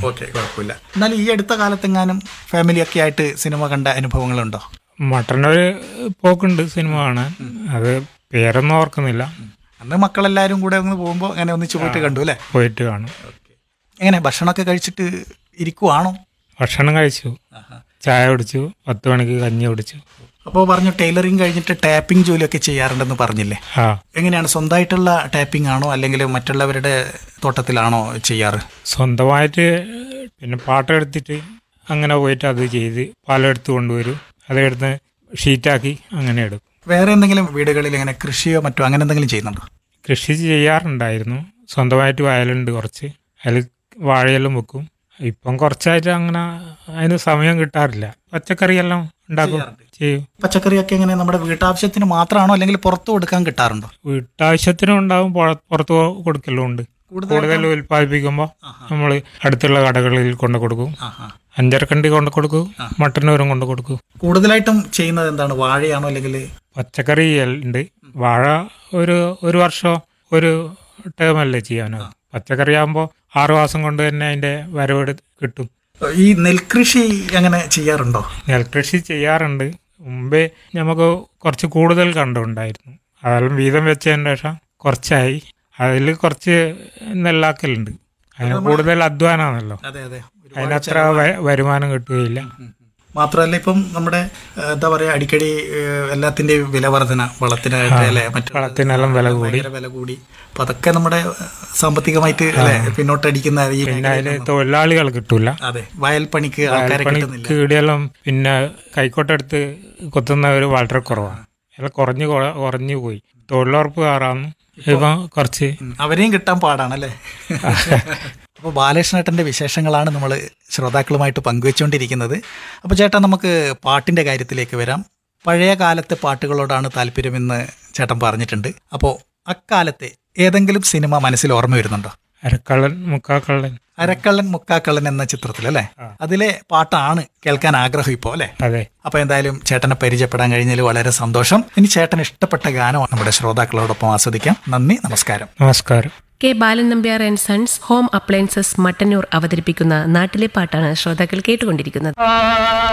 okay കുഴപ്പമില്ല എന്നാലും ഈ അടുത്ത കാലത്തെങ്ങാനും ഫാമിലിയൊക്കെ ആയിട്ട് സിനിമ കണ്ട അനുഭവങ്ങളുണ്ടോ മട്ടന്നൊരു പോക്കുണ്ട് സിനിമ കാണാൻ അത് പേരൊന്നും ഓർക്കുന്നില്ല അന്ന് മക്കളെല്ലാവരും കൂടെ ഒന്ന് പോകുമ്പോൾ അങ്ങനെ ഒന്നിച്ച് പോയിട്ട് കണ്ടു അല്ലേ പോയിട്ട് കാണും എങ്ങനെ ഭക്ഷണമൊക്കെ കഴിച്ചിട്ട് ഇരിക്കുവാണോ ഭക്ഷണം കഴിച്ചു ചായ കുടിച്ചു പത്ത് മണിക്ക് കഞ്ഞി കുടിച്ചു അപ്പോൾ പറഞ്ഞു ടൈലറിങ് കഴിഞ്ഞിട്ട് ടാപ്പിംഗ് ജോലിയൊക്കെ ചെയ്യാറുണ്ടെന്ന് പറഞ്ഞില്ലേ ആ എങ്ങനെയാണ് സ്വന്തമായിട്ടുള്ള ടാപ്പിംഗ് ആണോ അല്ലെങ്കിൽ മറ്റുള്ളവരുടെ തോട്ടത്തിലാണോ ചെയ്യാറ് സ്വന്തമായിട്ട് പിന്നെ പാട്ടെടുത്തിട്ട് അങ്ങനെ പോയിട്ട് അത് ചെയ്ത് പാലെടുത്ത് കൊണ്ടുവരും അതെടുത്ത് ഷീറ്റാക്കി അങ്ങനെ എടുക്കും വേറെ എന്തെങ്കിലും വീടുകളിൽ ഇങ്ങനെ കൃഷിയോ മറ്റോ അങ്ങനെ എന്തെങ്കിലും ചെയ്യുന്നുണ്ടോ കൃഷി ചെയ്യാറുണ്ടായിരുന്നു സ്വന്തമായിട്ട് വയലുണ്ട് കുറച്ച് അതിൽ വാഴയെല്ലാം വെക്കും ഇപ്പം കുറച്ചായിട്ട് അങ്ങനെ അതിന് സമയം കിട്ടാറില്ല പച്ചക്കറിയെല്ലാം ഉണ്ടാക്കും ചെയ്യും പച്ചക്കറിയൊക്കെ എങ്ങനെ നമ്മുടെ വീട്ടാവശ്യത്തിന് മാത്രമാണോ അല്ലെങ്കിൽ പുറത്ത് കൊടുക്കാൻ കിട്ടാറുണ്ടോ വീട്ടാവശ്യത്തിനും ഉണ്ടാവും പുറ- പുറത്ത് കൊടുക്കലും ഉണ്ട് കൂടുതൽ ഉൽപ്പാദിപ്പിക്കുമ്പോൾ നമ്മൾ അടുത്തുള്ള കടകളിൽ കൊണ്ടു കൊടുക്കും അഞ്ചരക്കണ്ടി കൊണ്ടു കൊടുക്കും മട്ടന്നൂരും കൊണ്ടു കൊടുക്കും കൂടുതലായിട്ടും ചെയ്യുന്നത് എന്താണ് വാഴയാണോ അല്ലെങ്കിൽ പച്ചക്കറി ഉണ്ട് വാഴ ഒരു ഒരു വർഷം ഒരു ടേമല്ലേ ചെയ്യാനത് പച്ചക്കറി ആകുമ്പോൾ ആറു മാസം കൊണ്ട് തന്നെ അതിന്റെ വരവ് കിട്ടും ഈ നെൽകൃഷി അങ്ങനെ ചെയ്യാറുണ്ടോ നെൽകൃഷി ചെയ്യാറുണ്ട് മുമ്പേ നമുക്ക് കുറച്ച് കൂടുതൽ കണ്ടുണ്ടായിരുന്നു അതെല്ലാം വീതം വെച്ചതിന് ശേഷം കുറച്ചായി അതിൽ കുറച്ച് നെല്ലാക്കലുണ്ട് അതിന് കൂടുതൽ അധ്വാനമാണല്ലോ അതെ അതെ അതിനത്ര വ- വരുമാനം കിട്ടുകയില്ല മാത്രമല്ല ഇപ്പം നമ്മുടെ ഏഹ്, എന്താ പറയാ അടിക്കടി ഏഹ്, എല്ലാത്തിന്റെയും വില വർധന വളത്തിനായിട്ട് അല്ലെ മറ്റു വളത്തിനെല്ലാം വില കൂടി ഭയങ്കര വില കൂടി അപ്പൊ അതൊക്കെ നമ്മുടെ ഏഹ്, സാമ്പത്തികമായിട്ട് അല്ലെ പിന്നോട്ടടിക്കുന്ന ഈ പിന്നെ അതിൽ തൊഴിലാളികൾ കിട്ടൂല അതെ വയൽ പണിക്ക് ആൾക്കാരെ കിട്ടുന്നില്ല പണിക്ക് ഇടിയെല്ലാം പിന്നെ കൈക്കോട്ടെടുത്ത് കൊത്തുന്നവർ വളരെ കുറവാണ് എല്ലാം കുറഞ്ഞു കൊ- കുറഞ്ഞു പോയി തൊഴിലുറപ്പ് കയറാന്ന് ഇപ്പം കുറച്ച് ഉം, അവരെയും കിട്ടാൻ പാടാണല്ലേ അപ്പോൾ ബാലകൃഷ്ണേട്ടൻ്റെ വിശേഷങ്ങളാണ് നമ്മൾ ശ്രോതാക്കളുമായിട്ട് പങ്കുവെച്ചുകൊണ്ടിരിക്കുന്നത് അപ്പോൾ ചേട്ടാ നമുക്ക് പാട്ടിൻ്റെ കാര്യത്തിലേക്ക് വരാം പഴയ കാലത്തെ പാട്ടുകളോടാണ് താല്പര്യമെന്ന് ചേട്ടൻ പറഞ്ഞിട്ടുണ്ട് അപ്പോൾ അക്കാലത്തെ ഏതെങ്കിലും സിനിമ മനസ്സിൽ ഓർമ്മ വരുന്നുണ്ടോ അരക്കള്ളൻ മുക്കാക്കള്ളൻ അരക്കള്ളൻ മുക്കാക്കള്ളൻ എന്ന ചിത്രത്തിൽ അല്ലേ അതിലെ പാട്ടാണ് കേൾക്കാൻ ആഗ്രഹം ഇപ്പോൾ അല്ലേ അതെ അപ്പോൾ എന്തായാലും ചേട്ടനെ പരിചയപ്പെടാൻ കഴിഞ്ഞതിൽ വളരെ സന്തോഷം ഇനി ചേട്ടൻ ഇഷ്ടപ്പെട്ട ഗാനം നമ്മുടെ ശ്രോതാക്കളോടൊപ്പം ആസ്വദിക്കാം നന്ദി നമസ്കാരം നമസ്കാരം K Balan Nambiar and sons home appliances Mattannur അവതരിപ്പിക്കുന്ന നാട്ടിലെ പാട്ടാണ് ശ്രോതാക്കൾ കേട്ടുകൊണ്ടിരിക്കുന്നത്